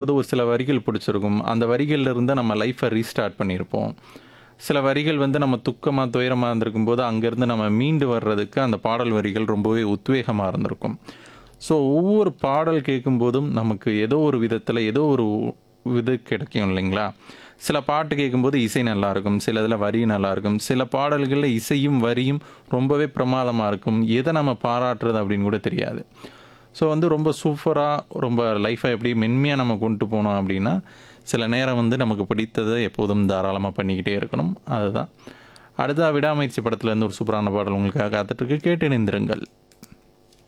கேட்கும்போது ஒரு சில வரிகள் பிடிச்சிருக்கும் அந்த வரிகள்ல இருந்து நம்ம லைஃப்பை ரீஸ்டார்ட் பண்ணியிருப்போம் சில வரிகள் வந்து நம்ம துக்கமாக துயரமாக இருந்திருக்கும் போது அங்கேருந்து நம்ம மீண்டு வர்றதுக்கு அந்த பாடல் வரிகள் ரொம்பவே உத்வேகமாக இருந்திருக்கும் ஸோ ஒவ்வொரு பாடல் கேட்கும்போதும் நமக்கு ஏதோ ஒரு விதத்தில் ஏதோ ஒரு இது கிடைக்கும் இல்லைங்களா சில பாட்டு கேட்கும்போது இசை நல்லா இருக்கும் சில இதில் வரி நல்லா இருக்கும் சில பாடல்களில் இசையும் வரியும் ரொம்பவே பிரமாதமாக இருக்கும் எதை நம்ம பாராட்டுறது அப்படின்னு கூட தெரியாது ஸோ வந்து ரொம்ப சூப்பராக ரொம்ப லைஃப்பை எப்படி மென்மையாக நம்ம கொண்டு போனோம் அப்படின்னா சில நேரம் வந்து நமக்கு பிடித்ததை எப்போதும் தாராளமாக பண்ணிக்கிட்டே இருக்கணும் அதுதான் அடுத்த விடாமுயற்சி படத்துலேருந்து ஒரு சூப்பரான பாடல் உங்களுக்காக காத்துட்ருக்கு கேட்டு இணைந்திருங்கள்